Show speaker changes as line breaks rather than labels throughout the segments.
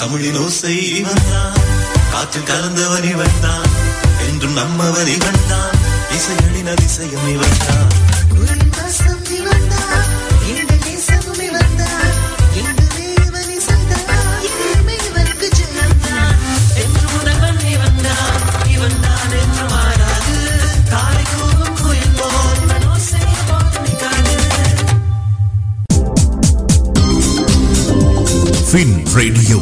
தமிழின் ஓசை இவன் தான் காற்றில் கலந்தவன் இவன் தான் என்றும் நம்மவன் இவன் தான் இசைகளின் அதிசயம் இவன் தான்
Fin Radio.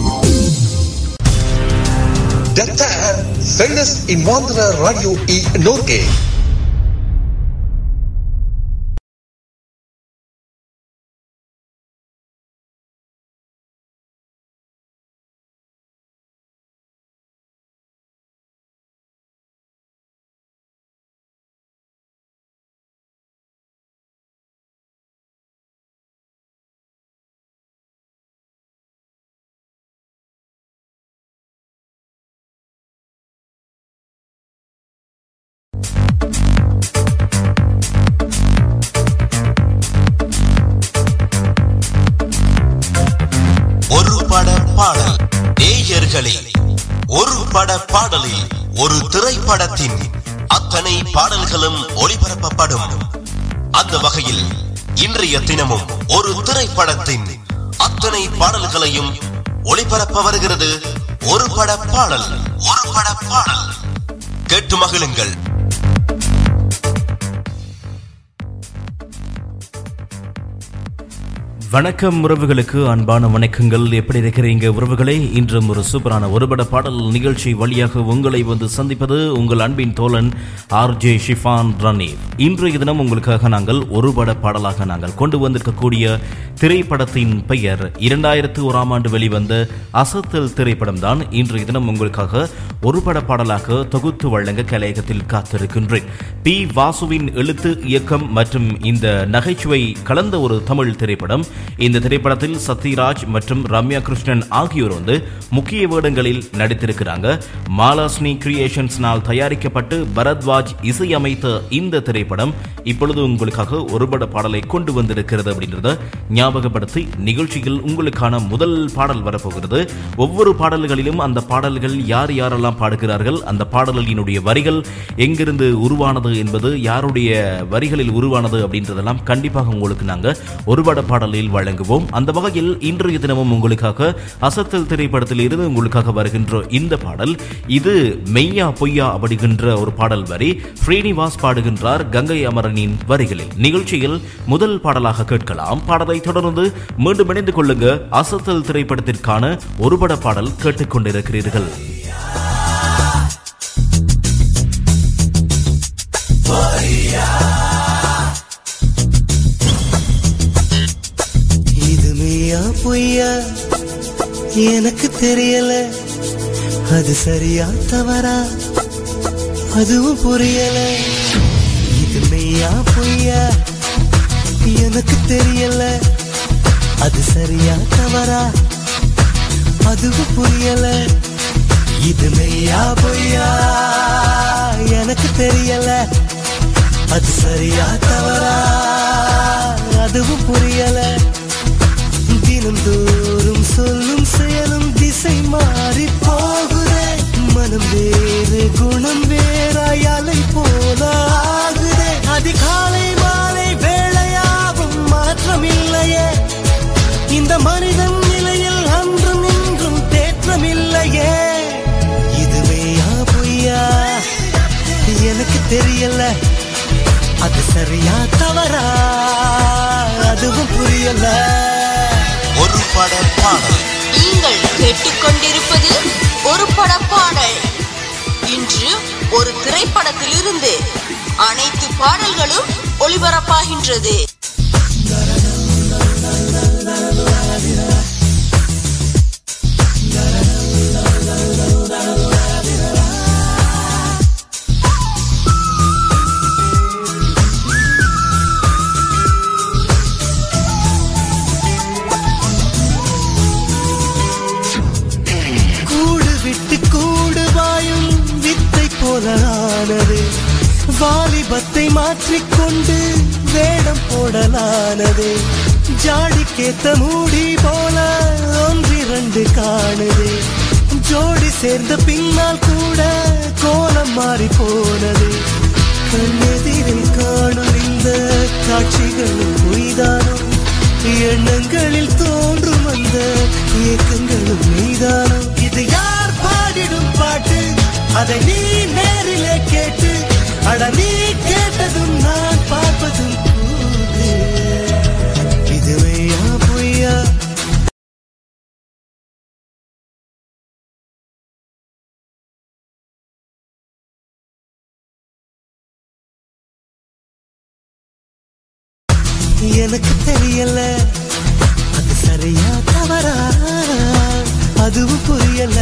Detta är Sveriges invandrarradio i Norge.
ஒரு பட பாடல் நேயர்களே ஒரு பட பாடலில் ஒரு திரைப்படத்தின் அத்தனை பாடல்களும் ஒளிபரப்பப்படும் அந்த வகையில் இன்றைய தினமும் ஒரு திரைப்படத்தின் அத்தனை பாடல்களையும் ஒளிபரப்ப வருகிறது ஒரு பட பாடல் ஒரு பட பாடல் கேட்டு மகிழுங்கள்
வணக்கம் உறவுகளுக்கு அன்பான வணக்கங்கள் எப்படி இருக்கிறீங்க உறவுகளே இன்றும் ஒரு சூப்பரான ஒருபட பாடல் நிகழ்ச்சி வழியாக உங்களை வந்து சந்திப்பது உங்கள் அன்பின் தோழன் ஆர் ஜே ஷிஃபான் ரனீர் இன்றைய தினம் உங்களுக்காக நாங்கள் ஒருபட பாடலாக நாங்கள் கொண்டு வந்திருக்கக்கூடிய திரைப்படத்தின் பெயர் இரண்டாயிரத்து ஓராம் ஆண்டு வெளிவந்த அசத்தல் திரைப்படம் தான் இன்றைய தினம் உங்களுக்காக ஒருபட பாடலாக தொகுத்து வழங்க கலையகத்தில் காத்திருக்கின்றேன் பி வாசுவின் எழுத்து இயக்கம் மற்றும் இந்த நகைச்சுவை கலந்த ஒரு தமிழ் திரைப்படம் இந்த திரைப்படத்தில் சத்யராஜ் மற்றும் ரம்யா கிருஷ்ணன் ஆகியோர் வந்து முக்கிய வேடங்களில் நடித்திருக்கிறாங்க மாலாஸ்னி கிரியேஷன்ஸ்னால் தயாரிக்கப்பட்டு பரத்வாஜ் இசையமைத்த இந்த திரைப்படம் இப்பொழுது உங்களுக்காக ஒருபட பாடலை கொண்டு வந்திருக்கிறது அப்படின்றத ஞாபகப்படுத்தி நிகழ்ச்சியில் உங்களுக்கான முதல் பாடல் வரப்போகிறது ஒவ்வொரு பாடல்களிலும் அந்த பாடல்கள் யார் யாரெல்லாம் பாடுகிறார்கள் அந்த பாடல்களினுடைய வரிகள் எங்கிருந்து உருவானது என்பது யாருடைய வரிகளில் உருவானது அப்படின்றதெல்லாம் கண்டிப்பாக உங்களுக்கு நாங்க ஒருபட பாடலில் வழங்குவோம் அந்த வகையில் இன்றைய தினமும் உங்களுக்காக அசத்தல் திரைப்படத்தில் இருந்து உங்களுக்காக வருகின்ற இந்த பாடல் இது மெய்யா பொய்யா அப்படிகின்ற ஒரு பாடல் வரி ஸ்ரீனிவாஸ் பாடுகின்றார் கங்கை அமரனின் வரிகளில் நிகழ்ச்சியில் முதல் பாடலாக கேட்கலாம் பாடலை தொடர்ந்து மீண்டும் இணைந்து கொள்ளுங்க அசத்தல் திரைப்படத்திற்கான ஒருபட பாடல் கேட்டுக்கொண்டிருக்கிறீர்கள்
இது மெய்யா பொய்யா எனக்கு தெரியல அது சரியா தவறா அதுவும் புரியல இது மெய்யா பொய்யா எனக்கு தெரியல அது சரியா தவறா அதுவும் புரியல இது மெய்யா பொய்யா எனக்கு தெரியல அது சரியா தவறா அதுவும் புரியல தினந்தோறும் சொல்லும் செயலும் திசை மாறி போகுதே மனம் வேறு குணம் வேறாய் அலை போல ஆகுதே அதிகாலை மாலை வேளையாகும் மாற்றம் இல்லையே இந்த மனிதன் நிலையில் அன்றும் இன்றும் தேற்றம் இல்லையே இதுவேயா பொய்யா எனக்கு தெரியல அது சரியா தவறா அதுவும் புரியல
ஒரு பட பாடல்
நீங்கள் கேட்டுக்கொண்டிருப்பது ஒரு பட பாடல் இன்று ஒரு திரைப்படத்திலிருந்து அனைத்து பாடல்களும் ஒளிபரப்பாகின்றது
கூடு விட்டு கூடு வாயும் வித்தை போல ஆனது வாலிபத்தை மாற்றிக்கொண்டு வேடம் போடலானது ஜாடிக்கேத்த மூடி போல ஒன்றிரண்டு கண்டு காணுது ஜோடி சேர்ந்த பின்னால் கூட கோலம் மாறி போனது கண்ணெதிரில் காணும் இந்த காட்சிகளும் பொய்தானோ எண்ணங்களில் தோன்றும் அந்த இயக்கங்களும் மெய்தானோ இது யார் பாடிடும் பாட்டு அதை நீ நேரிலே கேட்டு அட நீ கேட்டதும் நான் பார்ப்பதும் கூத்து இது மெய்யா பொய்யா எனக்கு தெரியல அது சரியா தவறா அதுவும் புரியல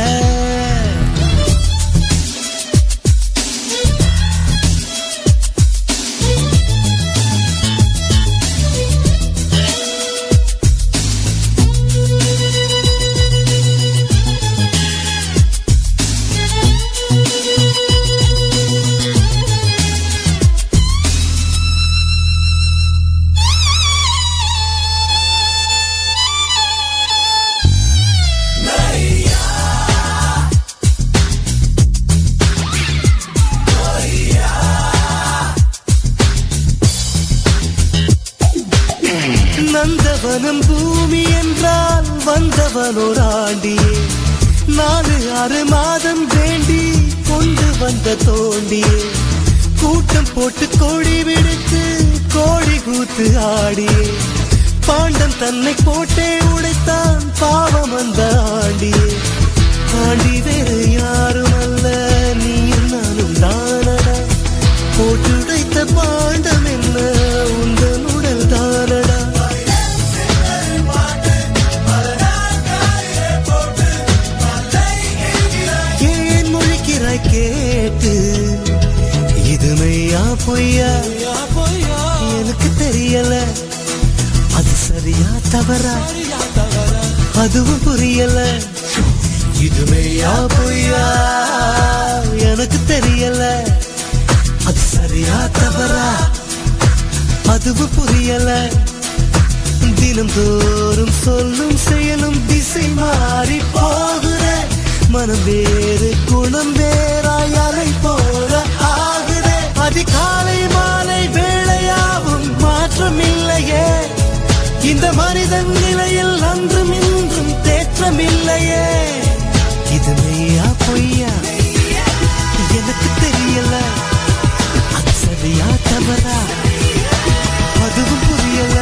நந்தவனம் பூமி என்றால் வந்தவன் ஒரு ஆண்டியே நாலு ஆறு மாதம் வேண்டி கொண்டு வந்த தோண்டியே கூட்டம் போட்டு கோழி விடுத்து கோழி கூத்து ஆடியே பாண்டம் தன்னை போட்டே உடைத்தான் பாவம் அந்த ஆண்டியே ஆண்டி வேறு யாரும் அல்ல நீயும் நானும் தானடா போட்டுடைத்த பாண்டம் என்ன உந்தன் உடல் தானடா ஏன் முழிக்கிறாய் கேட்டு இது மெய்யா பொய்யா எனக்கு தெரியல அது சரியா தவறா அதுவும் புரியல இது மெய்யா பொய்யா எனக்கு தெரியல அது சரியா தவறா அதுவும் புரியல தினம் தோறும் சொல்லும் செயலும் திசை மாறி போகிற மனம் வேறு குணம் வேறாய் அலை போல ஆகுற அதிகாலை மாலை வேளையாவும் மாற்றம் இல்லையே இந்த மனிதன் நிலையில் அன்றும் இன்றும் தேற்றம் இல்லையே இது மெய்யா பொய்யா எனக்கு தெரியல அது சரியா தவறா அதுவும் புரியல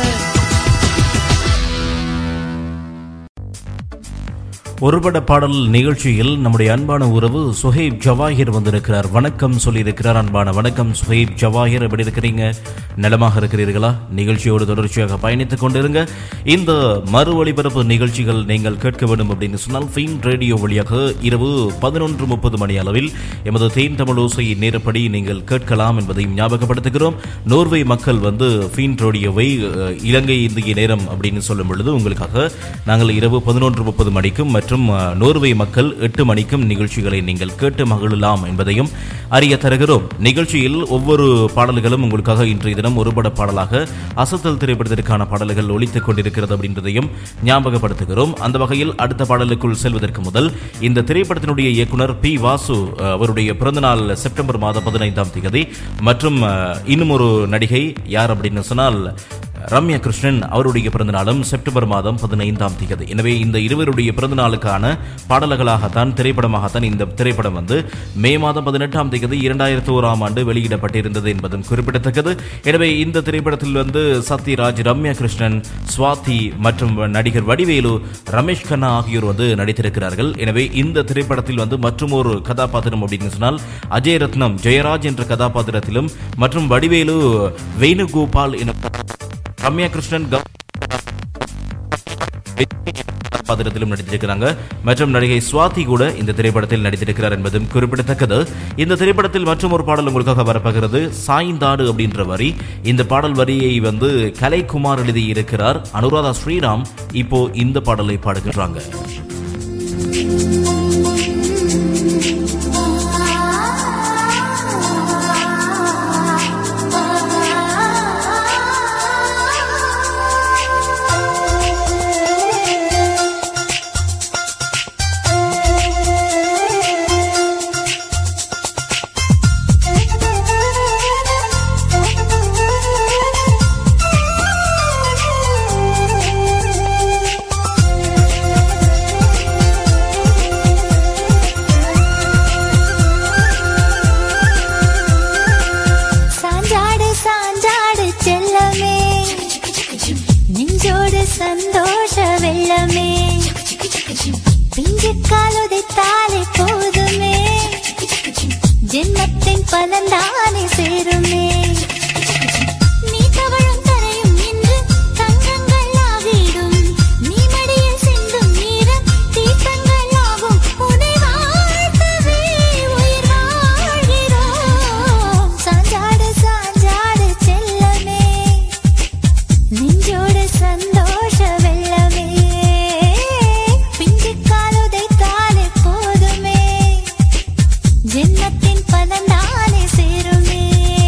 ஒருபட பாடல் நிகழ்ச்சியில் நம்முடைய அன்பான உறவு சுஹைப் ஜவாஹிர் வந்திருக்கிறார் வணக்கம் சொல்லியிருக்கிறார் அன்பான வணக்கம் சுஹைப் ஜவாஹிர் எப்படி இருக்கிறீங்க நலமாக இருக்கிறீர்களா நிகழ்ச்சியோடு தொடர்ச்சியாக பயணித்துக் கொண்டிருங்க இந்த மறு ஒளிபரப்பு நிகழ்ச்சிகள் நீங்கள் கேட்க வேண்டும் அப்படின்னு சொன்னால் ஃபீம் ரேடியோ வழியாக இரவு பதினொன்று முப்பது மணி அளவில் எமது தேன் தமிழ் ஓசை நேரப்படி நீங்கள் கேட்கலாம் என்பதையும் ஞாபகப்படுத்துகிறோம் நோர்வே மக்கள் வந்து ஃபீன் ரேடியோவை அஹ், இலங்கை இந்திய நேரம் அப்படின்னு சொல்லும் பொழுது உங்களுக்காக நாங்கள் இரவு பதினொன்று முப்பது மணிக்கும் மற்றும் அஹ், நோர்வே மக்கள் எட்டு மணிக்கும் நிகழ்ச்சிகளை நீங்கள் கேட்டு மகிழலாம் என்பதையும் அறிய தருகிறோம் நிகழ்ச்சியில் ஒவ்வொரு பாடல்களும் உங்களுக்காக இன்றைய தினம் ஒருபட பாடலாக அசத்தல் திரைப்படத்திற்கான பாடல்கள் ஒலித்துக் கொண்டிருக்கிறது அப்படின்றதையும் ஞாபகப்படுத்துகிறோம் அந்த வகையில் அடுத்த பாடலுக்குள் செல்வதற்கு முதல் இந்த திரைப்படத்தினுடைய இயக்குனர் பி வாசு அஹ், அவருடைய பிறந்தநாள் செப்டம்பர் மாதம் பதினைந்தாம் தேதி மற்றும் அஹ், இன்னும் ஒரு நடிகை யார் அப்படின்னு சொன்னால் ரம்யா கிருஷ்ணன் அவருடைய பிறந்தநாளும் செப்டம்பர் மாதம் பதினைந்தாம் தேதி எனவே இந்த இருவருடைய பிறந்தநாளுக்கான பாடல்களாகத்தான் திரைப்படமாகத்தான் இந்த திரைப்படம் வந்து மே மாதம் பதினெட்டாம் தேதி இரண்டாயிரத்தி ஓராம் ஆண்டு வெளியிடப்பட்டிருந்தது என்பதும் குறிப்பிடத்தக்கது எனவே இந்த திரைப்படத்தில் வந்து சத்யராஜ் ரம்யா கிருஷ்ணன் சுவாதி மற்றும் நடிகர் வடிவேலு ரமேஷ் கண்ணா ஆகியோர் வந்து நடித்திருக்கிறார்கள் எனவே இந்த திரைப்படத்தில் வந்து மற்றும் ஒரு கதாபாத்திரம் அப்படின்னு சொன்னால் அஜய் ரத்னம் ஜெயராஜ் என்ற கதாபாத்திரத்திலும் மற்றும் வடிவேலு வேணுகோபால் என ரம்யா கிருஷ்ணன் கௌ- கதாபாத்திரத்திலும் நடித்திருக்கிறாங்க மற்றும் நடிகை சுவாதி கூட இந்த திரைப்படத்தில் நடித்திருக்கிறார் என்பதும் குறிப்பிடத்தக்கது இந்த திரைப்படத்தில் மற்றும் ஒரு பாடல் உங்களுக்காக வரப்போகிறது சாய்ந்தாடு அப்படின்ற வரி இந்த பாடல் வரியை வந்து கலைக்குமார் எழுதி இருக்கிறார் அனுராதா ஸ்ரீராம் இப்போ இந்த பாடலை பாடுகிறாங்க
சந்தோஷ வெள்ளமே பிஞ்சு காலுதைத்தாலே போதுமே ஜென்மத்தின் பலன்தானே சேருமே நீ தவழும் தரையும் இன்று தங்கங்கள் ஆகிடும் நீ மடியில் சிந்தும் நீரம் தீர்த்தங்கள் ஆகும் உன்னை வாழ்த்தவே உயிர் வாழ்கிறோம் சாஞ்சாடு சாஞ்சாடு செல்லமே நெஞ்சோடு சந்தோஷ வெள்ளமே பிஞ்சு காலுதைத்தாலே போதுமே ஜென்மத்தின் பலன்தானே சேருமே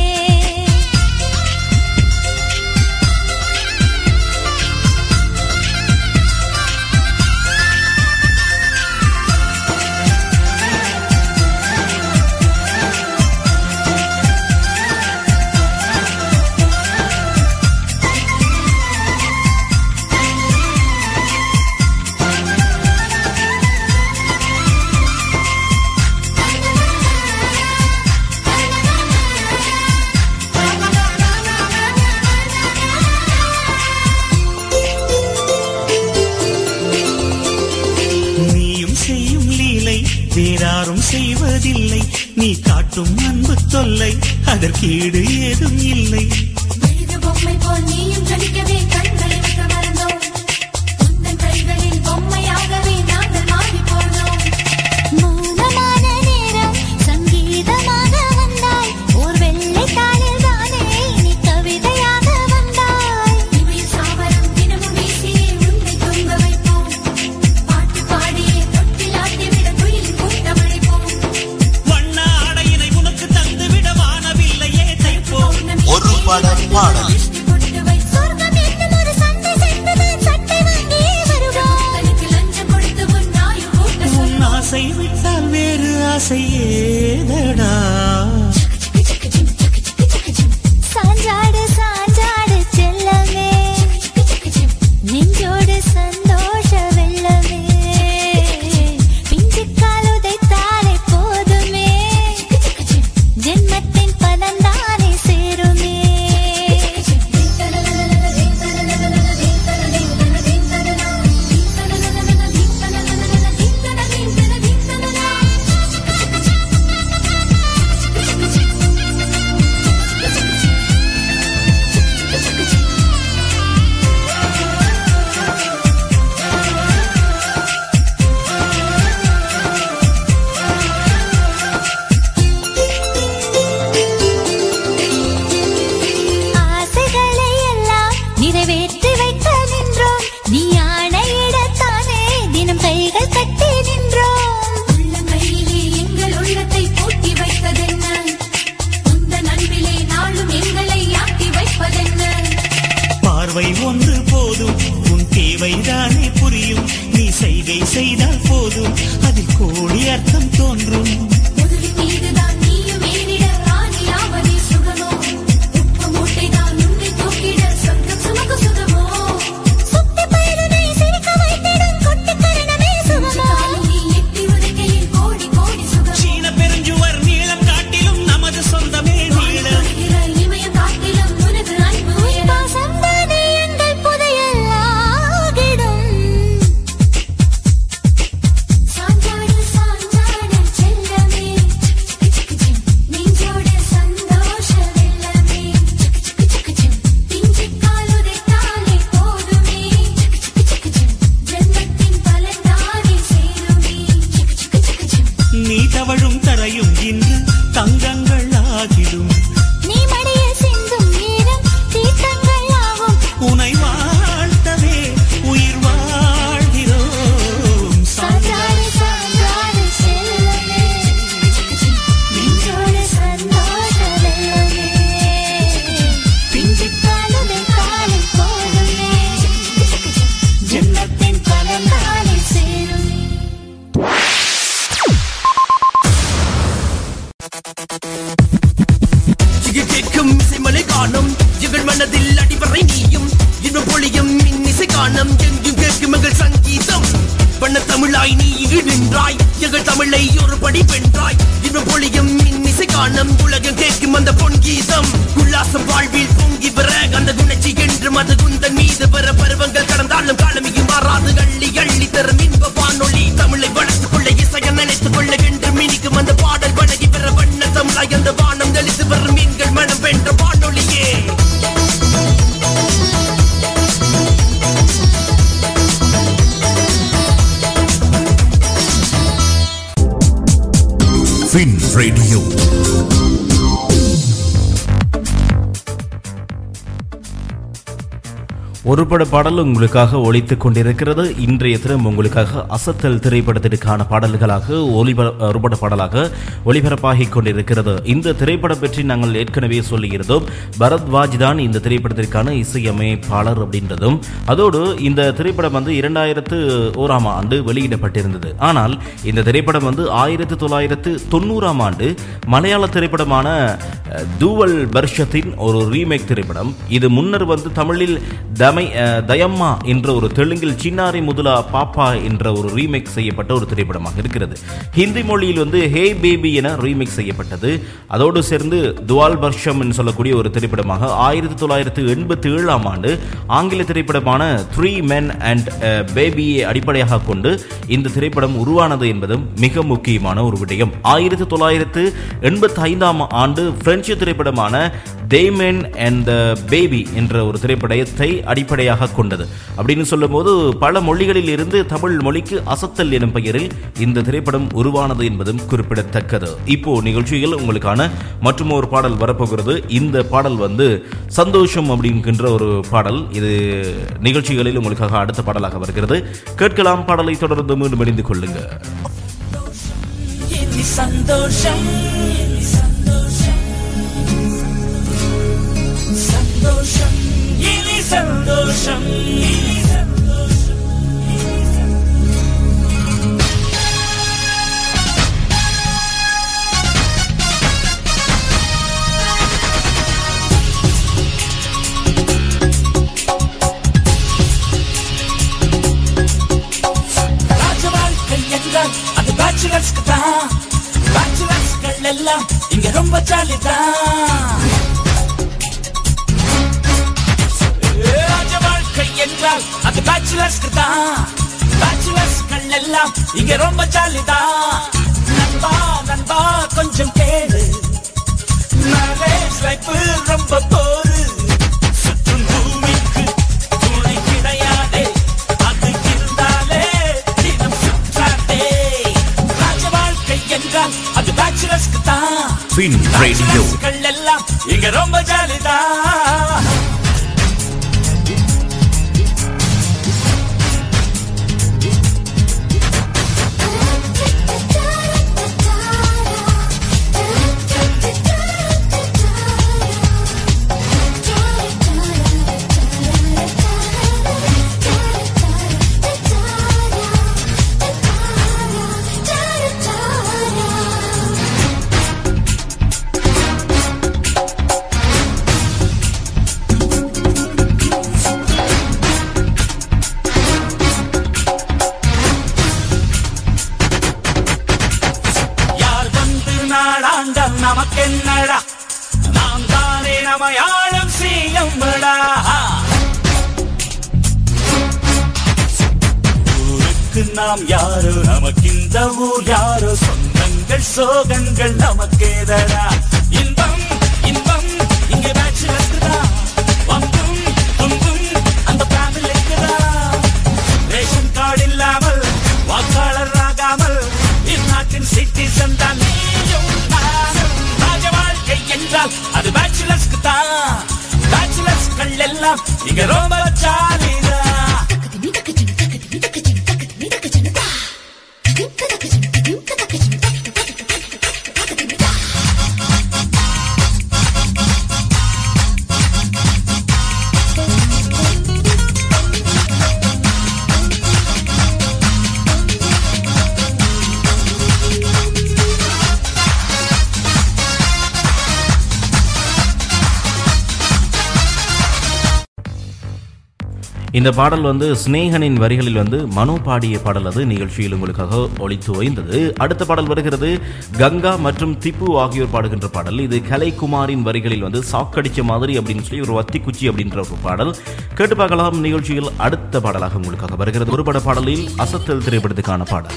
நீயும் செய்யும் லீலை வேறாரும் செய்வதில்லை நீ காட்டும் அன்பு தொல்லை அதற்கீடு ஏதும் இல்லை
மெழுகு பொம்மை போல் நீயும் ஜொலிக்கவே கண்களை வைக்க மறந்தோம் உந்தன் கைகளில் பொம்மையாகவே நாங்கள் மாறி போனோம் மௌனமான நேரம் சங்கீதமாக வந்தாய் ஓர் வெள்ளை தாளில் தானே நீ கவிதையாக வந்தாய் இவையில் சாவரம் தினமும் வீசியே உன்னை தூங்க வைப்போம் பாட்டு பாடியே தொட்டில் ஆட்டிவிட குயில் கூட்டமழைப்போம்
வண்ண ஆடையினை உனக்கு தந்துவிட வானவில்லையே தைப்போம்
ஒரு பட பாடல்
சொர்க்கம் என்னும் ஒரு சந்தை சென்றுதான் சட்டை வாங்கியே வருவோம் தனக்கு லஞ்சம் கொடுத்து உன் நாயும் கூட்ட
உன் ஆசை விட்டால் வேறு ஆசை ஏதடா
சாஞ்சாடு சாஞ்சாடு செல்லமே நெஞ்சோடு சந்தோஷ வெள்ளமே பிஞ்சு காலுதைத்தாலே போதுமே ஜென்மத்தின் பலன்தானே சேருமே ஆசைகளை எல்லாம் நிறைவேற்றி வைக்க நின்றோம் நீ ஆணையிடத்தானே தினம் கைகள் கட்டி நின்றோம் உள்ளங்கையிலே எங்கள் உள்ளத்தை பூட்டி வைத்ததென்ன உந்த நண்பிலே நாளும் எங்களை ஆட்டி வைப்பதென்ன
பார்வை ஒன்று போதும் உன் தேவைதானே புரியும் நீ செய்கை செய்தால் போதும் அதில் கோடி அர்த்தம் தோன்றும்
முதலின் மீதுதான் நீயும் ஏறிட ராணியாவதே சுகமோ உப்பு மூட்டைதான் உன்னை தூக்கிட சொர்க்கம் சுமக்கு சுகமோ சுத்தி பயனுனை சிரிக்க வைத்திடும் கொட்டி கரணமே சுகமோ நீ எட்டி உதைக்கையில் கோடி கோடி சுகம்
சீன பெருஞ்சுவர் நீளம் காட்டிலும் நமது சொந்தமே நீளம்
இமயம் காட்டிலும் உனது அன்பு பாசம் தானே எங்கள் புதையல் ஆகிடும் சாஞ்சாடு சாஞ்சாடு செல்லமே நெஞ்சோடு சந்தோஷ வெள்ளமே பிஞ்சு காலுதைத்தாலே போதுமே ஜென்மத்தின் பலன்தானே சேருமே
நீ தவழும் தரையும் இன்று தங்கங்கள் ஆகிடும்
நீ மடியில் சிந்தும் நீரம் தீர்த்தங்கள் ஆகும்
உனை வாழ்த்தவே உயிர் வாழ்கிறோம்
சாஞ்சாடு சாஞ்சாடு செல்லமே நெஞ்சோடு சந்தோஷ வெள்ளமே பிஞ்சு காலுதை காலை போதுமே ஜென்மத்தின் பலன்தானே சேருமே
இங்கு கேட்கும் இசைமலை காணும் எங்கள் மனதில் அடிவரை நீயும் இன்னும் பொழியும் இன்னிசை காணும் எங்கும் கேட்கும் எங்கள் சங்கீதம் பண்ண தமிழாய் நீ இங்கு நின்றாய் எங்கள் தமிழை ஒரு படி வென்றாய் இன்னும் பொழியும் இன்னிசை காணும் உலகம் கேட்கும் அந்த பொன் கீதம் உல்லாசம் வாழ்வில் பொங்கி வர அந்த குணச்சி என்று மது குந்தன் மீது வர பருவங்கள் கடந்தாலும் காலமியும் மாறாது அள்ளி அள்ளி தரும் இன்ப வானொலி தமிழை வளர்த்துக் கொள்ள இசைய நினைத்துக் கொள்ள என்று மினிக்கும் அந்த பாடல் வழங்கி பெற வண்ண தமிழாய் அந்த வானம் தெளித்து வரும் மீன்கள் மனம் வென்ற வானொலியே
ஃபின் ரேடியோ
ஒரு பட பாடல் உங்களுக்காக ஒலித்துக் கொண்டிருக்கிறது இன்றைய தினம் உங்களுக்காக அசத்தல் திரைப்படத்திற்கான பாடல்களாக ஒளிபர ஒரு பட பாடலாக ஒளிபரப்பாகிக் கொண்டிருக்கிறது இந்த திரைப்படம் பற்றி நாங்கள் ஏற்கனவே சொல்லியிருந்தோம் பரத்வாஜ் தான் இந்த திரைப்படத்திற்கான இசையமைப்பாளர் அப்படின்றதும் அதோடு இந்த திரைப்படம் வந்து இரண்டாயிரத்து ஓராம் ஆண்டு வெளியிடப்பட்டிருந்தது ஆனால் இந்த திரைப்படம் வந்து ஆயிரத்தி தொள்ளாயிரத்து தொண்ணூறாம் ஆண்டு மலையாள திரைப்படமான அஹ், தூவல் பர்ஷத்தின் ஒரு ரீமேக் திரைப்படம் இது முன்னர் வந்து தமிழில் தமை அஹ், தயம்மா என்ற ஒரு தெலுங்கில் சின்னாரி முதலா பாப்பா என்ற ஒரு ரீமேக் செய்யப்பட்ட ஒரு திரைப்படமாக இருக்கிறது ஹிந்தி மொழியில் வந்து ஹே பேபி என ரீமேக் செய்யப்பட்டது அதோடு சேர்ந்து துவால் பர்ஷம் என்று சொல்லக்கூடிய ஒரு திரைப்படமாக ஆயிரத்தி தொள்ளாயிரத்தி எண்பத்தி ஏழாம் ஆண்டு ஆங்கில திரைப்படமான த்ரீ மென் அண்ட் பேபியை அடிப்படையாக கொண்டு இந்த திரைப்படம் உருவானது என்பதும் மிக முக்கியமான ஒரு விடயம் ஆயிரத்தி தொள்ளாயிரத்து எண்பத்தி ஐந்தாம் ஆண்டு பிரெஞ்சு திரைப்படமான தேமேன் அண்ட் த பேபி என்ற ஒரு திரைப்படத்தை அடிப்படையாக கொண்டது அப்படின்னு சொல்லும்போது பல மொழிகளில் இருந்து தமிழ் மொழிக்கு அசத்தல் எனும் பெயரில் இந்த திரைப்படம் உருவானது என்பதும் குறிப்பிடத்தக்கது இப்போ நிகழ்ச்சியில் உங்களுக்கான மற்றும் ஒரு பாடல் வரப்போகிறது இந்த பாடல் வந்து சந்தோஷம் அப்படிங்கின்ற ஒரு பாடல் இது நிகழ்ச்சிகளில் உங்களுக்காக அடுத்த பாடலாக வருகிறது கேட்கலாம் பாடலை தொடர்ந்து மீண்டும் இணைந்து கொள்ளுங்க
இனி சந்தோஷம் இனி சந்தோஷம் சந்தோஷம் இனி சந்தோஷம் இனி சந்தோஷம் இனி சந்தோஷம் ராஜ வாழ்க்கை என்றால் அது பேச்சுலர்ஸ்க்கு தான் பேச்சுலர்ஸ்கள் எல்லாம் இங்க ரொம்ப ஜாலி தான் ராஜ வாழ்க்கை என்றால் அது பேச்சுலர்ஸ்க்கு தான் பேச்சுலர்ஸ்கள் எல்லாம் இங்க ரொம்ப ஜாலி தான் நண்பா நண்பா கொஞ்சம் கேளு மேரேஜ் லைஃப் ரொம்ப போரு சுற்றும் பூமிக்கு துணை கிடையாதே அது இருந்தாலே தினம் சுற்றாதே ராஜ வாழ்க்கை என்றால் அது பேச்சுலர்ஸ்க்கு தான்
ஃபின் ரேடியோ
பேச்சுலர்ஸ்கள் எல்லாம் இங்க ரொம்ப ஜாலிதான் யார் வந்து நாடாண்டம் நமக்கென்னடா நாம் தானே நமையாளும் சீயம்மடா ஊருக்கு நாம் யாரோ நமக்கு இந்த ஊர் யாரோ சொந்தங்கள் சோகங்கள் நமக்கேதடா இன்பம் இன்பம் இங்கே பேச்சுலர்ஸ்க்கு தான் வம்பும் துன்பும் அந்த ஃபேமிலிக்கு தான் ரேஷன் கார்டு இல்லாமல் வாக்காளர் ஆகாமல் இந்நாட்டின் சிட்டிசன் தான் நீயும் நானும் ராஜ வாழ்க்கை என்றால் அது பேச்சுலர்ஸ்க்கு தான் பேச்சுலர்ஸ்கள் எல்லாம் இங்க ரொம்ப ஜாலிதான்
இந்த பாடல் வந்து சிநேகனின் வரிகளில் வந்து மனோ பாடிய பாடல் அது நிகழ்ச்சியில் உங்களுக்காக ஒளித்து ஓய்ந்தது அடுத்த பாடல் வருகிறது கங்கா மற்றும் திப்பு ஆகியோர் பாடுகின்ற பாடல் இது கலைக்குமாரின் வரிகளில் வந்து சாக்கடிச்ச மாதிரி அப்படின்னு சொல்லி ஒரு வத்தி குச்சி அப்படின்ற ஒரு பாடல் கேட்டு பார்க்கலாம் நிகழ்ச்சியில் அடுத்த பாடலாக உங்களுக்காக வருகிறது ஒரு பட பாடலில் அசத்தல் திரைப்படத்துக்கான பாடல்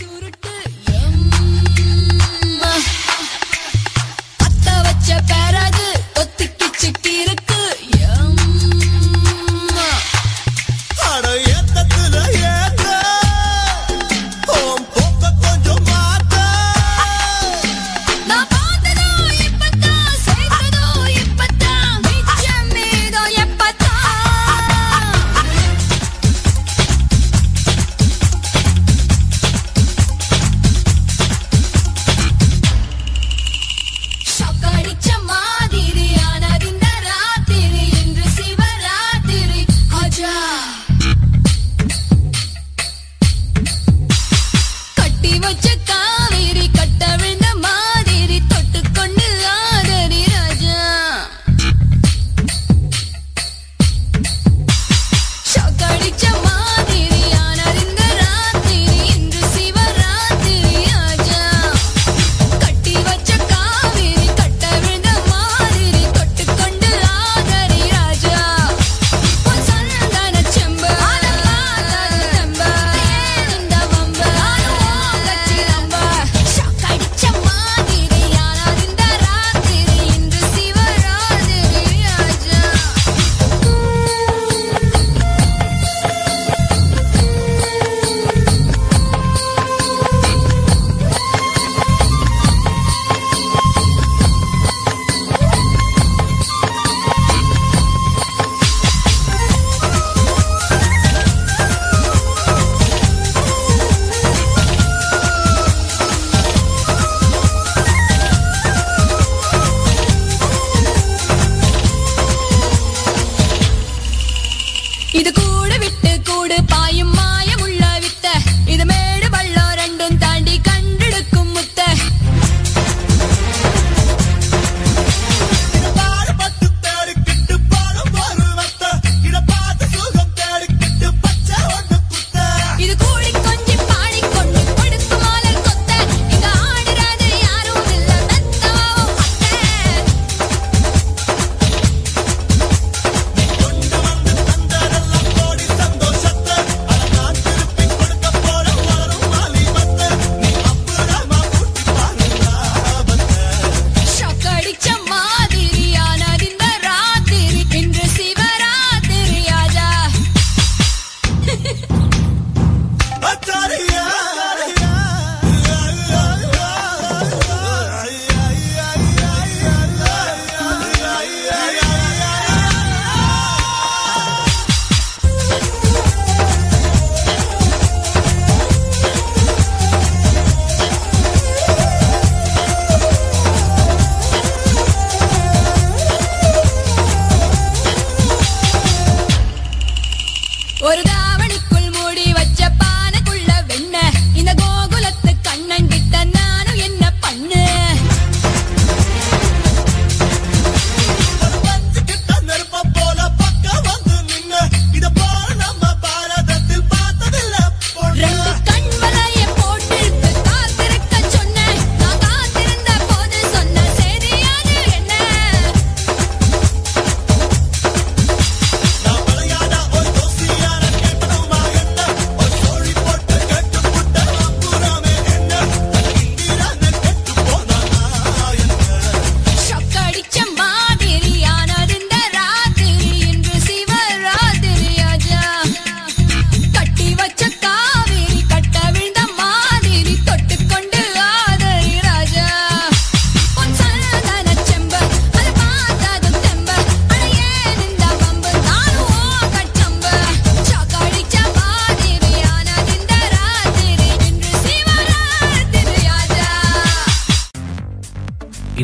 அத்த வச்ச பிறகு ஒத்திக்கு சிக்கி இருக்கு எம்மா.
அட ஏத்தத்துல ஏத்த ஓம் போக்க கொஞ்சம் மாத்த
நான் பார்த்ததோ இப்பத்தான், சேர்த்ததோ இப்பத்தான், மிச்சம் மீதோ எப்பத்தான். ஷாக்கடிச்ச மாதிரி ஆனது இந்த ராத்திரி இன்று சிவராத்திரி ஆஜா கட்டி வச்ச காவேரி கட்ட விழுந்த மாதிரி தொட்டு கொண்டு ஆதரி ராஜா ஷாக்கடிச்ச மாதிரி ஆனது இந்த ராத்திரி இன்று சிவராத்திரி ஆஜா கட்டி வச்ச காவேரி கட்ட விழுந்த மாதிரி தொட்டு கொண்டு ஆதரி ராஜா உன் சந்தன செம்பு ஆனந்தாதது தெம்பு ஏன் இந்த வம்பு ஆனும் கச்சி நம்ப ஷாக்கடிச்ச மாதிரி ஆனது இந்த ராத்திரி இன்று சிவராத்திரி ராஜா இது கூடு விட்டு கூடு பாயும் மாயம் உள்ள வித்த இது மேடு பள்ளம் ரெண்டும் தாண்டி கண்டெடுக்கும் முத்த
பாடுபட்டு தேடிக்கிட்டு பாடும் பருவத்த இத பார்த்து சுகம் தேடிக்கிட்டு பச்சை ஒண்ணு குத்த
இது கூடி கொஞ்சி பாடிக்கொண்டு கொடுக்கும் மாலர் கொத்த இங்க ஆடுறது யாரும் இல்ல மெத்தவாவும் அத்தை
கொண்டு வந்து தந்ததெல்லாம் கோடி சந்தோஷத்தை அத நான் திருப்பி கொடுக்க போற வளரும் வாலிபத்தை நீ அப்புறமா கூட்டி பாரு லாபத்தை
ஷாக்கடிச்ச மாதிரியானது இந்த ராத்திரி இன்று சிவராத்திரி ஆஜா
அச்சாரியா
ஒரு தாவணிக்குள் மூடி வச்ச பானைக்குள்ள வெண்ண இந்த கோகுலத்து கண்ணன் கிட்ட நானும் என்ன பண்ணு
ஒரு பஞ்சுக்கிட்ட நெருப்ப போல பக்கம் வந்து நின்னு இத போல நம்ம பாரதத்தில் பார்த்ததில்ல பொண்ணு
ரெண்டு கண் வலைய போட்டிருக்கு காத்திருக்க சொன்னேன் நான் காத்திருந்த போது சொன்ன செய்தியாது என்ன
நான் விளையாட ஒரு தோசியான கேட்டதும்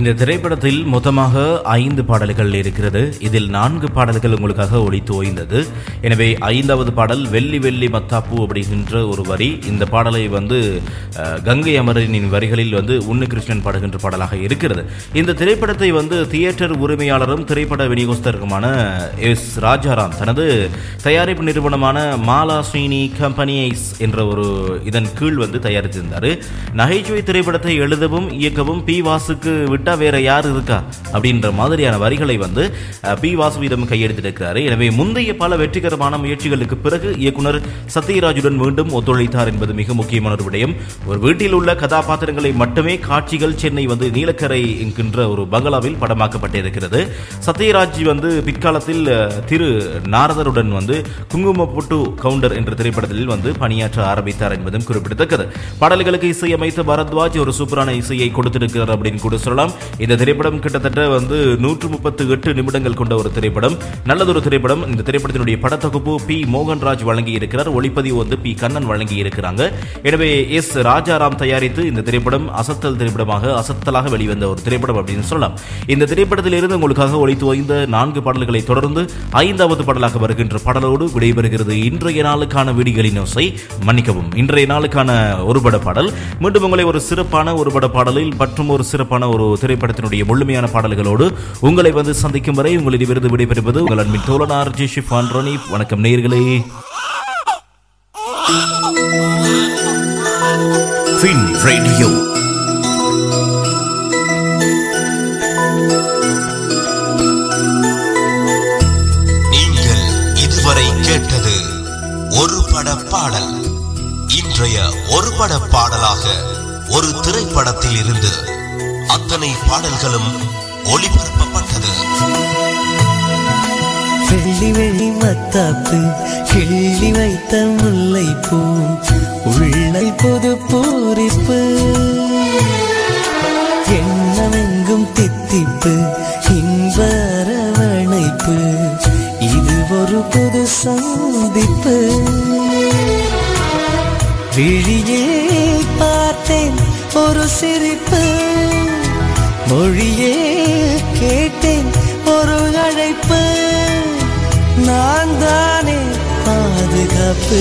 இந்த திரைப்படத்தில் மொத்தமாக ஐந்து பாடல்கள் இருக்கிறது இதில் நான்கு பாடல்கள் உங்களுக்காக ஒளித்து ஓய்ந்தது எனவே ஐந்தாவது பாடல் வெள்ளி வெள்ளி மத்தாப்பு அப்படிங்கின்ற ஒரு வரி இந்த பாடலை வந்து அஹ், கங்கை அமரனின் வரிகளில் வந்து உன்னு கிருஷ்ணன் பாடுகின்ற பாடலாக இருக்கிறது இந்த திரைப்படத்தை வந்து தியேட்டர் உரிமையாளரும் திரைப்பட விநியோகஸ்தருமான எஸ் ராஜாராம் தனது தயாரிப்பு நிறுவனமான மாலா ஸ்ரீனி கம்பெனிஸ் என்ற ஒரு இதன் கீழ் வந்து தயாரித்திருந்தார் நகைச்சுவை திரைப்படத்தை எழுதவும் இயக்கவும் பி வாசுக்கு விட்டா வேற யார் இருக்கா அப்படின்ற மாதிரியான வரிகளை வந்து அஹ், பி வாசுவிடம் கையெழுத்திருக்கிறார் எனவே முந்தைய பல வெற்றிகரமான முயற்சிகளுக்கு பிறகு இயக்குனர் சத்யராஜுடன் மீண்டும் ஒத்துழைத்தார் என்பது மிக முக்கியமான ஒரு விடயம் ஒரு வீட்டில் உள்ள கதாபாத்திரங்களை மட்டுமே காட்சிகள் சென்னை வந்து நீலக்கரை என்கின்ற ஒரு பங்களாவில் படமாக்கப்பட்டிருக்கிறது சத்யராஜ் வந்து பிற்காலத்தில் அஹ், திரு நாரதருடன் வந்து குங்குமப்புட்டு கவுண்டர் என்ற திரைப்படத்தில் வந்து பணியாற்ற ஆரம்பித்தார் என்பதும் குறிப்பிடத்தக்கது பாடல்களுக்கு இசையமைத்த பரத்வாஜ் ஒரு சூப்பரான இசையை கொடுத்திருக்கிறார் அப்படின்னு கூட சொல்லலாம் இந்த திரைப்படம் கிட்டத்தட்ட வந்து நூற்று முப்பத்து எட்டு நிமிடங்கள் கொண்ட ஒரு திரைப்படம் நல்லதொரு திரைப்படம் இந்த திரைப்படத்தினுடைய படத்தொகுப்பு பி மோகன்ராஜ் வழங்கி இருக்கிறார் ஒளிப்பதிவு வந்து பி கண்ணன் வழங்கி இருக்கிறாங்க எனவே எஸ் ராஜாராம் தயாரித்து இந்த திரைப்படம் அசத்தல் திரைப்படமாக அசத்தலாக வெளிவந்த ஒரு திரைப்படம் அப்படின்னு சொல்லலாம் இந்த திரைப்படத்தில் இருந்து உங்களுக்காக ஒழித்து ஓய்ந்த நான்கு பாடல்களை தொடர்ந்து ஐந்தாவது பாடலாக வருகின்ற பாடலோடு விடைபெறுகிறது இன்றைய நாளுக்கான விடிகளின் ஓசை மன்னிக்கவும் இன்றைய நாளுக்கான ஒருபட பாடல் மீண்டும் உங்களை ஒரு சிறப்பான ஒருபட பாடலில் மற்றும் ஒரு சிறப்பான ஒரு திரைப்படத்தினுடைய முழுமையான பாடல்களோடு உங்களை வந்து சந்திக்கும் வரை உங்களிடமிருந்து விடைபெறுவது உங்கள் அன்பின் தோழனார் ஜி ஷிஃபான் ரணி வணக்கம் நேயர்களே
Fin Radio.
நீங்கள் இதுவரை கேட்டது ஒரு பட பாடல் இன்றைய ஒரு பட பாடலாக ஒரு திரைப்படத்தில் இருந்து அத்தனை பாடல்களும் ஒளிபரப்பப்பட்டது
வெள்ளி வெள்ளி மத்தாப்பு கிள்ளி வைத்த முல்லை பூ உள்ளை புது பூரிப்பு எண்ணமெங்கும் தித்திப்பு இன்ப அரவணைப்பு இது ஒரு புது சந்திப்பு விழியில் பார்த்தேன் ஒரு சிரிப்பு மொழியே கேட்டேன் ஒரு அழைப்பு நான் தானே பாதுகாப்பு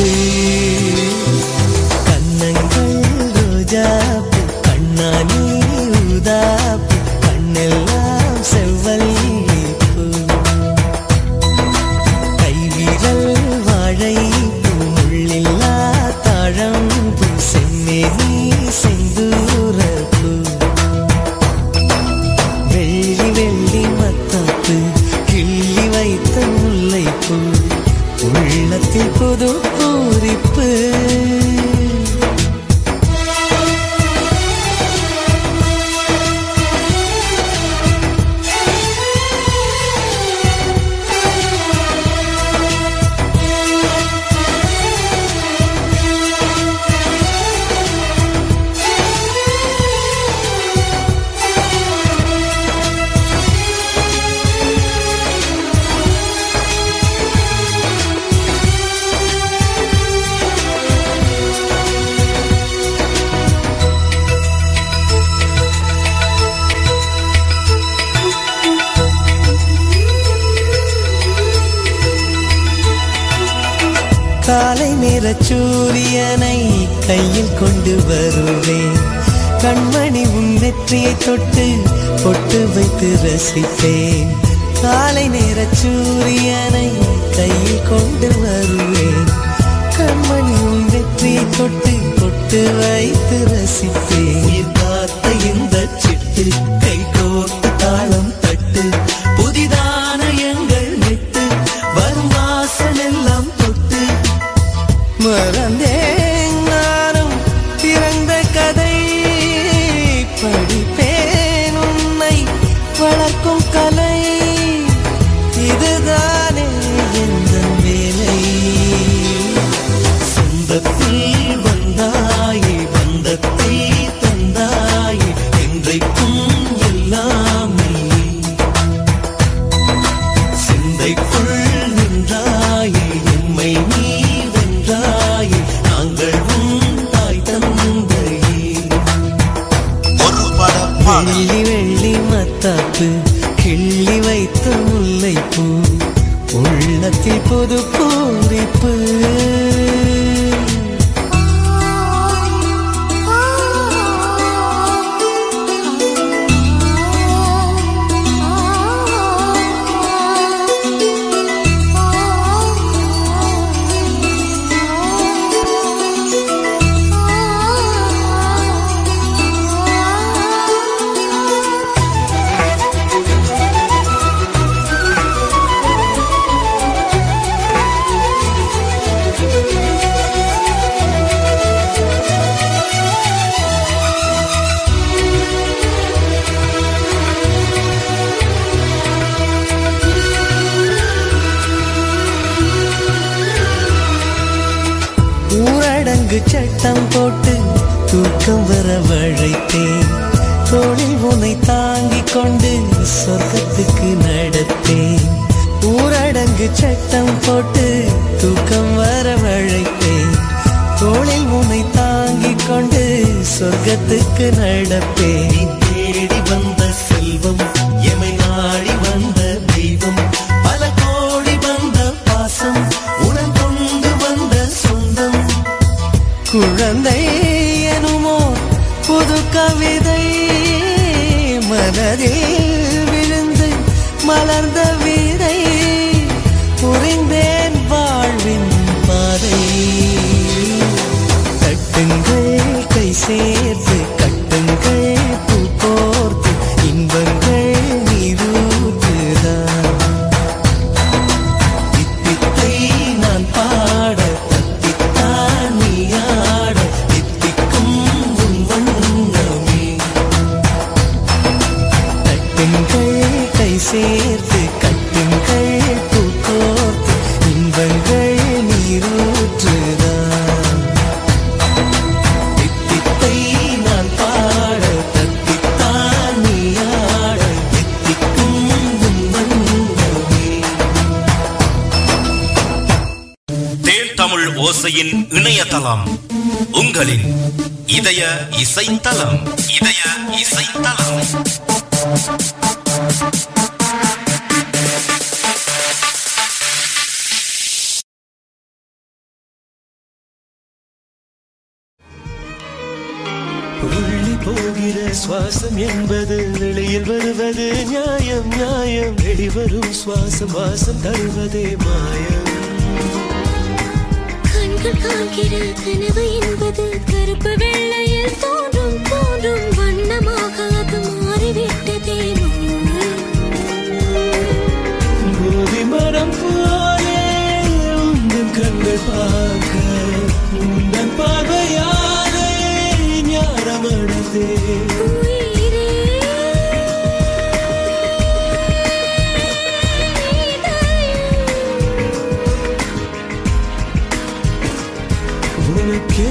கண்ணங்கள் ரோஜாப்பு கண்ணானி உதாப்பு கண்ணெல்லாம் செவ்வல்லிப்பு கைவிரல் வாழை முள்ளில்லா தாழம் செம்மேனி செந்தூரப்பு வெள்ளி வெள்ளி மத்தாப்பு கிள்ளி வைத்த முல்லைப்பூ உள்ளத்தில் புது பூரிப்பு காலை நேர சூரியனை கையில் கொண்டு வருவேன் கண்மணி உன் நெற்றியை தொட்டு பொட்டு வைத்து ரசிப்பேன் காலை நேர சூரியனை கையில் கொண்டு வருவேன் கண்மணி உன் நெற்றியை தொட்டு பொட்டு வைத்து ரசிப்பேன் உயிர் காத்த இந்த சிட்டு கை கோர்த்து தாளம் தட்டு புதிதான எங்கள் விட்டு வரும் வாசனெல்லாம் தொட்டு மறந்தேன் நானும் பிறந்த கதை படிப்பேன் உன்னை வளர்க்கும் கலை இதுதானே எந்த வேலை சொந்தத்தில் வந்தாயே வந்தத்தை தந்தாயே என்றைக்கும் எல்லாம் நீ சிந்தைக்குள் நின்றாயே எம்மை நீ வென்றாயே நாங்கள் உன் தாய் தந்தையே
ஒரு பட பாடல்
வெள்ளி வெள்ளி புது பூரிப்பு ஊரடங்கு சட்டம் போட்டு தூக்கம் வர வழைத்தேன் தோளில் உன்னை தாங்கிக் கொண்டு சொர்க்கத்துக்கு நடத்தேன் ஊரடங்கு சட்டம் போட்டு தூக்கம் வர வழைத்தேன் தோளில் உன்னை தாங்கிக் கொண்டு சொர்க்கத்துக்கு நடப்பேன் நீ தேடி வந்த செல்வம் எமை நாடி வந்த தெய்வம் பல கோடி வந்த பாசம் உடன் கொண்டு வந்த சொந்தம் குழந்தை எனுமோ புது கவிதை மனதில் விழுந்து மலர்ந்த விதை புரிந்தேன் வாழ்வின் பாதை தட்டுங்கள் கை சேர்த்து கட்டுங்கள் பூ கோர்த்து இன்பங்கள் நீரூற்றுதான் தித்தித்தை நான் பாட தத்தித்தான் நீ ஆட தித்திக்கும் உன் வண்ணமே தட்டுங்கள் கை சேர்த்து கட்டுங்கள் பூ கோர்த்து இன்பங்கள் நீரூற்றுதான் தித்தித்தை நான் பாட தத்தித்தான் நீ ஆட தித்திக்கும் உன் வண்ணமே
தேன் தமிழ் ஓசையின் இணையதளம் உங்களின் இதய இசைத்தலம் இதய இசைத்தலம்
உள்ளி போகிற சுவாசம் என்பது வெளியில் வருவது நியாயம் நியாயம் வெளிவரும் சுவாசம் வாசம் தருவதே மாயம்
கண்கள் காண்கிற கனவு என்பது கருப்பு வெள்ளையில் தோன்றும் தோன்றும் வண்ணமாக அது மாறிவிட்டதே
போதி மரம் போலே உந்தன் கண்கள் பார்க்க உந்தன் பார்வையாலே ஞானமடைந்தே உனக்கே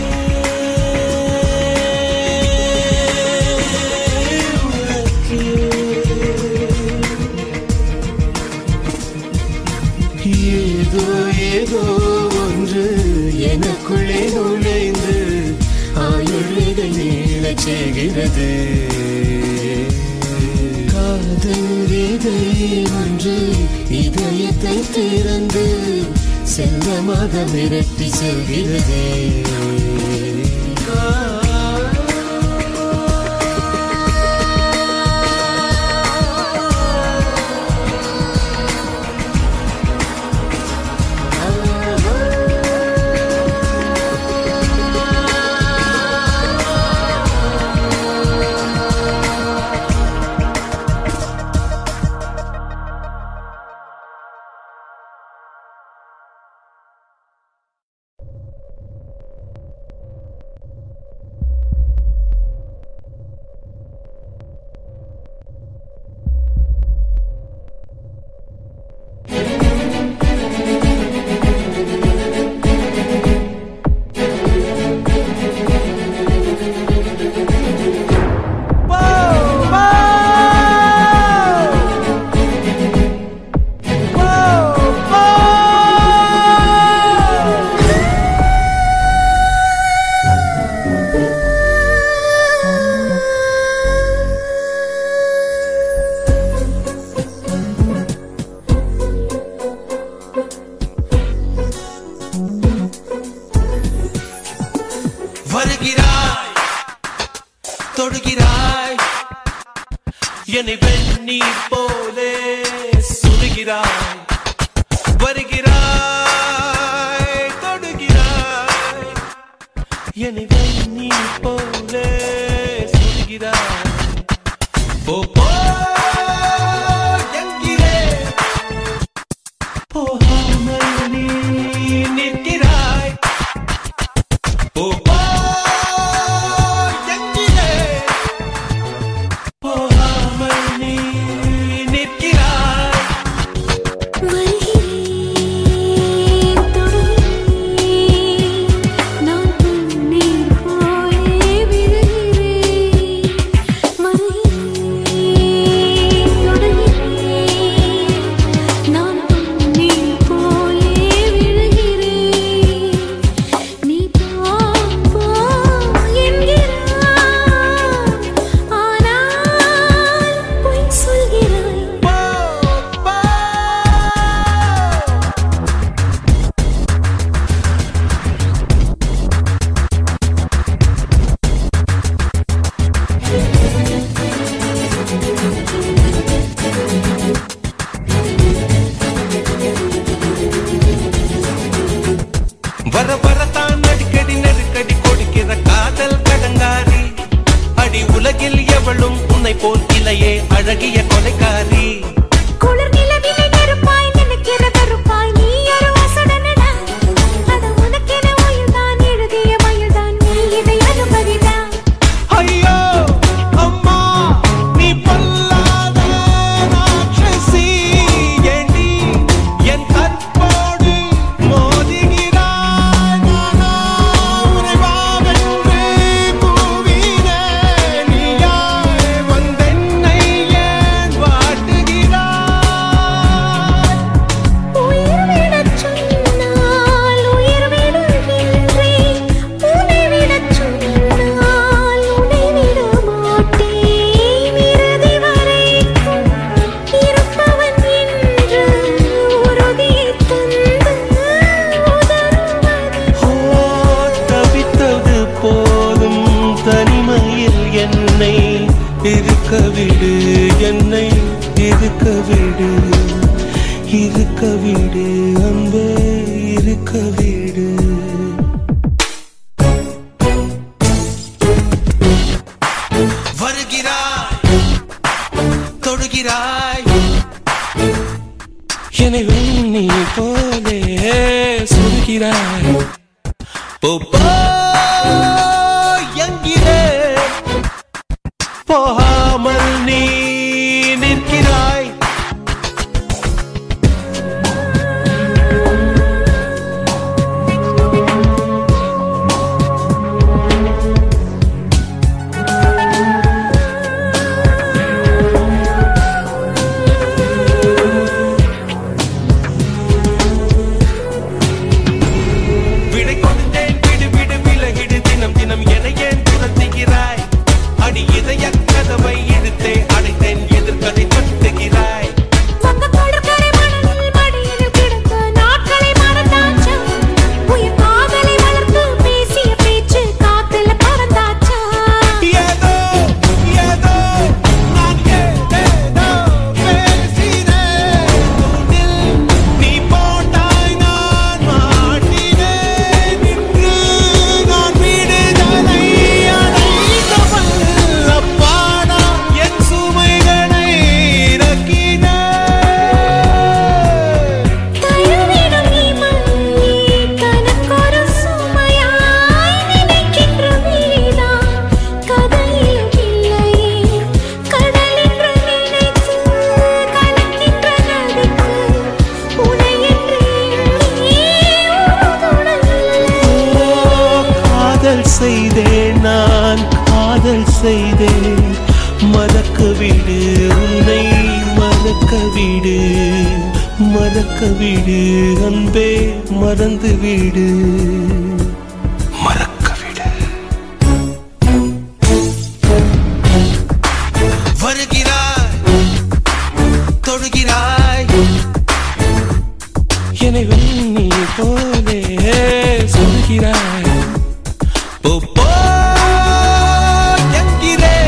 ஏதோ ஏதோ ஒன்று எனக்குள்ளே நுழைந்து ஆயுள்களை நீளச் செய்கிறது காதல் விதை ஒன்று இதயத்தை திறந்து செல்லமாக மிரட்டி செல்கிறது
தொடுகிறாய் என்னை வெந்நீர் போலே சுடுகிறாய் வருகிறாய் தொடுகிறாய் என்னை வெந்நீர் போலே சுடுகிறாய் போ போ என்கிறேன் போகாமல் நீ நிற்கிறாய் போ போ என்கிறேன் போகாமல் நீ நிற்கிறாய்
வருகிறேன் தொடுகிறேன் நான் தண்ணீர் போலே விழுகிறேன் வருகிறேன் தொடுகிறேன் நான் தண்ணீர் போலே விழுகிறேன் நீ போ போ என்கிறாய் ஆனால் பொய் சொல்கிறாய்
போ போ வர வரத்தான் அடிக்கடி நெருக்கடி கொடுக்கிற காதல் கடங்காரி அடி உலகில் எவளும் உன்னை போல் இல்லையே அழகிய கொலைக்காரி
குளிர் நிலவிலே நெருப்பாய் நினைக்கிற கருப்பாய் நீ ஒரு வாசடனடா அட உனக்கென உயிர்தான் எழுதிய மயில்தான் நீ இதை அனுமதிதான்
ஐயோ அம்மா நீ பொல்லாத ராட்சசி ஏண்டி என் கற்போடு மோதுகிறாய் நானா உறைவாவென்று கூவினேன் நீயாய் வந்தென்னை ஏன் வாட்டுகிறாய்
உயிர் விடச் சொன்னால் உயிர் விடுகின்றேன் உன்னை விடச் சொன்னால் உன்னை விட மாட்டேன் இறுதி வரைக்கும் இருப்பவன் என்று உறுதியைத் தந்து உதறுவது
ஓ தவித்தது போதும் தனிமையில் என்னை இருக்க விடு என்னை இருக்க விடு இருக்க விடு அன்பே இருக்க விடு வருகிறாய் தொடுகிறாய் என்னை வெண்ணி போலே சுடுகிறாய் போ போ என்கிறே போகாமல் நீ நிற்கிறாய் விடை கொடுத்தேன் விடு விடு விலகிடு தினம் தினம் என ஏன் துரத்துகிறாய் அடி இதய கதவை இழுத்தே அடைத்தேன் எதிர்கதை தட்டுகிறாய்
வந்த கடற்கரை மணலில் மடியில் கிடந்த நாட்களை மறந்தாச்சா உயிர் காதலை வளர்த்து பேசிய பேச்சு காத்துல பறந்தாச்சா
ஏதோ ஏதோ நான் ஏதேதோ பேசினேன் உன்னில் நீ போட்டாய் நான் மாட்டினேன் இன்று நான் விடுதலை அடைந்தவள் அப்பாடா என் சுமைகளை இறக்கினேன்
தழுவிடும் இமையே தனக்கொரு சுமையாய் நினைக்கின்ற விழிதான் கதையிலும் இல்லையே கடலென்று நினைத்து கலக்கின்ற நதிக்கு உனையென்று
காதல் செய்தேன் நான் காதல் செய்தேன் மறக்க விடு உன்னை மறக்க விடு மறக்க விடு அன்பே மறந்து விடு மறக்க விடு வருகிறாய் தொடுகிறாய் என்னை வெண்ணி போலே சொல்கிறாய் போ போ என்கிறே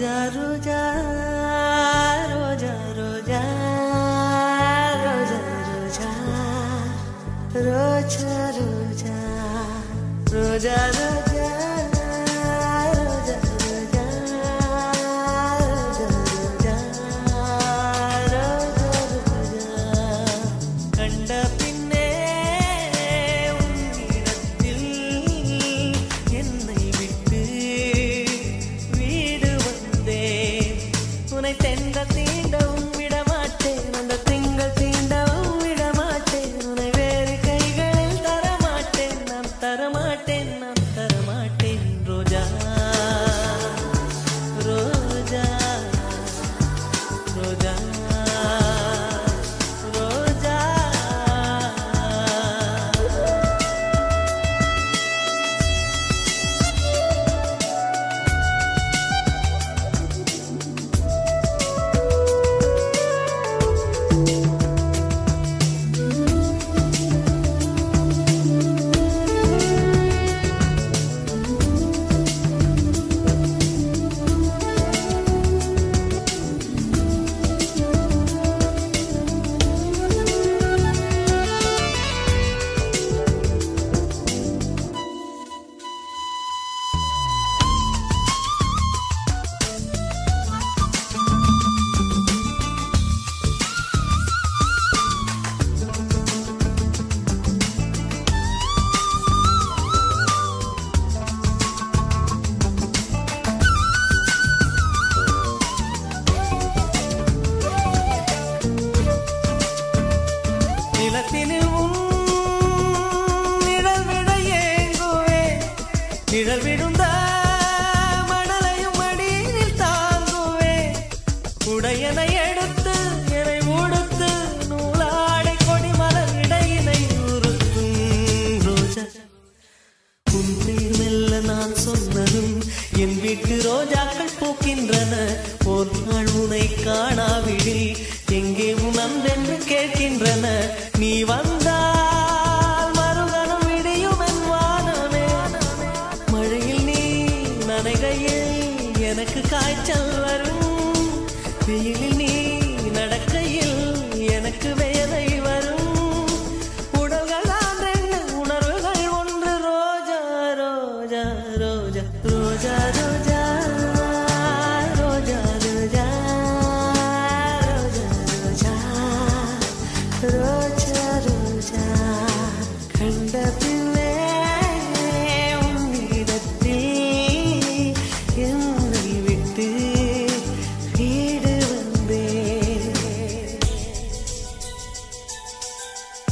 ரோஜா ரோஜா ரோஜா ரோஜா ரோஜா ரோஜா ரோஜா ரோஜா ரோஜா ரோஜா